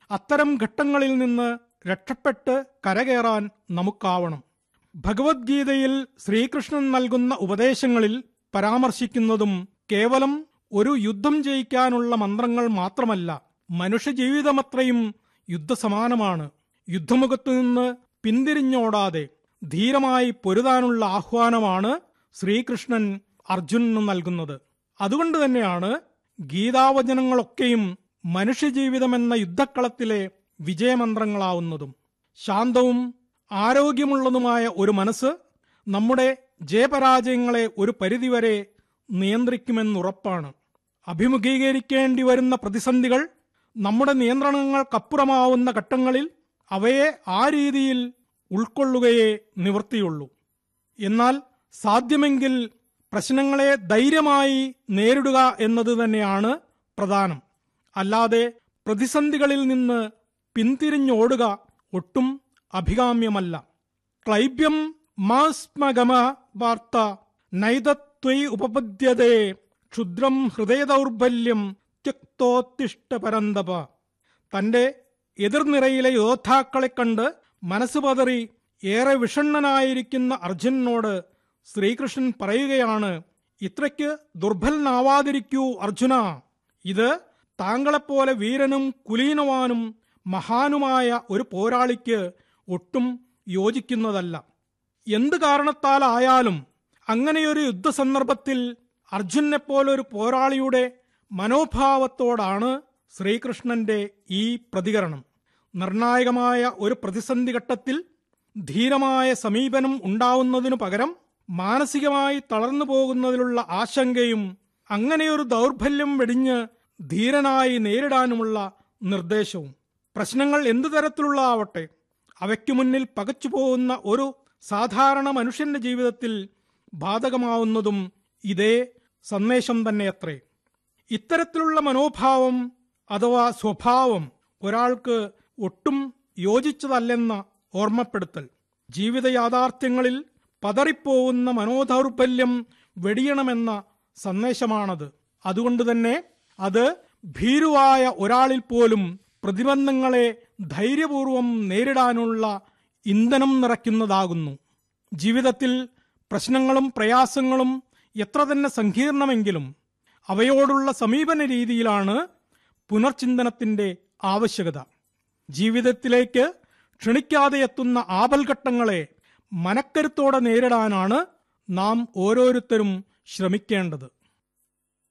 അത്തരം ഘട്ടങ്ങളിൽ നിന്ന് രക്ഷപ്പെട്ട് കരകയറാൻ നമുക്കാവണം ഭഗവത്ഗീതയിൽ ശ്രീകൃഷ്ണൻ നൽകുന്ന ഉപദേശങ്ങളിൽ പരാമർശിക്കുന്നതും കേവലം ഒരു യുദ്ധം ജയിക്കാനുള്ള മന്ത്രങ്ങൾ മാത്രമല്ല മനുഷ്യജീവിതമത്രയും യുദ്ധസമാനമാണ് യുദ്ധമുഖത്തു നിന്ന് പിന്തിരിഞ്ഞോടാതെ ധീരമായി പൊരുതാനുള്ള ആഹ്വാനമാണ് ശ്രീകൃഷ്ണൻ അർജുനന് നൽകുന്നത് അതുകൊണ്ട് തന്നെയാണ് ഗീതാവചനങ്ങളൊക്കെയും മനുഷ്യജീവിതമെന്ന യുദ്ധക്കളത്തിലെ വിജയമന്ത്രങ്ങളാവുന്നതും ശാന്തവും ആരോഗ്യമുള്ളതുമായ ഒരു മനസ്സ് നമ്മുടെ ജയപരാജയങ്ങളെ ഒരു പരിധിവരെ നിയന്ത്രിക്കുമെന്നുറപ്പാണ് അഭിമുഖീകരിക്കേണ്ടി വരുന്ന പ്രതിസന്ധികൾ നമ്മുടെ നിയന്ത്രണങ്ങൾക്കപ്പുറമാവുന്ന ഘട്ടങ്ങളിൽ അവയെ ആ രീതിയിൽ ഉൾക്കൊള്ളുകയേ നിവൃത്തിയുള്ളൂ എന്നാൽ സാധ്യമെങ്കിൽ പ്രശ്നങ്ങളെ ധൈര്യമായി നേരിടുക എന്നത് തന്നെയാണ് പ്രധാനം അല്ലാതെ പ്രതിസന്ധികളിൽ നിന്ന് പിന്തിരിഞ്ഞോടുക ഒട്ടും അഭികാമ്യമല്ല ക്ലൈബ്യം മാസ്മഗമ വാർത്ത നൈതത്വൈ ഉപപദ്യതേ ക്ഷുദ്രം ഹൃദയദൗർബല്യം ത്യക്തോത്തിഷ്ട പരന്തപ തന്റെ എതിർനിരയിലെ യോദ്ധാക്കളെ കണ്ട് മനസ്സ് പതറി ഏറെ വിഷണ്ണനായിരിക്കുന്ന അർജുനനോട് ശ്രീകൃഷ്ണൻ പറയുകയാണ് ഇത്രയ്ക്ക് ദുർബലനാവാതിരിക്കൂ അർജുന ഇത് താങ്കളെപ്പോലെ വീരനും കുലീനവാനും മഹാനുമായ ഒരു പോരാളിക്ക് ഒട്ടും യോജിക്കുന്നതല്ല എന്ത് കാരണത്താലായാലും അങ്ങനെയൊരു യുദ്ധസന്ദർഭത്തിൽ അർജുനെ പോലൊരു പോരാളിയുടെ മനോഭാവത്തോടാണ് ശ്രീകൃഷ്ണന്റെ ഈ പ്രതികരണം നിർണായകമായ ഒരു പ്രതിസന്ധി ഘട്ടത്തിൽ ധീരമായ സമീപനം ഉണ്ടാവുന്നതിനു പകരം മാനസികമായി തളർന്നു പോകുന്നതിലുള്ള ആശങ്കയും അങ്ങനെയൊരു ദൗർബല്യം വെടിഞ്ഞ് ധീരനായി നേരിടാനുമുള്ള നിർദ്ദേശവും പ്രശ്നങ്ങൾ എന്തു തരത്തിലുള്ള ആവട്ടെ അവയ്ക്കു മുന്നിൽ പകച്ചു പോകുന്ന ഒരു സാധാരണ മനുഷ്യന്റെ ജീവിതത്തിൽ ബാധകമാവുന്നതും ഇതേ സന്ദേശം തന്നെയത്രേ ഇത്തരത്തിലുള്ള മനോഭാവം അഥവാ സ്വഭാവം ഒരാൾക്ക് ഒട്ടും യോജിച്ചതല്ലെന്ന ഓർമ്മപ്പെടുത്തൽ ജീവിത യാഥാർത്ഥ്യങ്ങളിൽ പതറിപ്പോവുന്ന മനോദൗർബല്യം വെടിയണമെന്ന സന്ദേശമാണത് അതുകൊണ്ട് തന്നെ അത് ഭീരുവായ ഒരാളിൽ പോലും പ്രതിബന്ധങ്ങളെ ധൈര്യപൂർവം നേരിടാനുള്ള ഇന്ധനം നിറയ്ക്കുന്നതാകുന്നു ജീവിതത്തിൽ പ്രശ്നങ്ങളും പ്രയാസങ്ങളും എത്ര തന്നെ സങ്കീർണമെങ്കിലും അവയോടുള്ള സമീപന രീതിയിലാണ് പുനർചിന്തനത്തിന്റെ ആവശ്യകത ജീവിതത്തിലേക്ക് ക്ഷണിക്കാതെ എത്തുന്ന ആപൽഘട്ടങ്ങളെ മനക്കരുത്തോടെ നേരിടാനാണ് നാം ഓരോരുത്തരും ശ്രമിക്കേണ്ടത്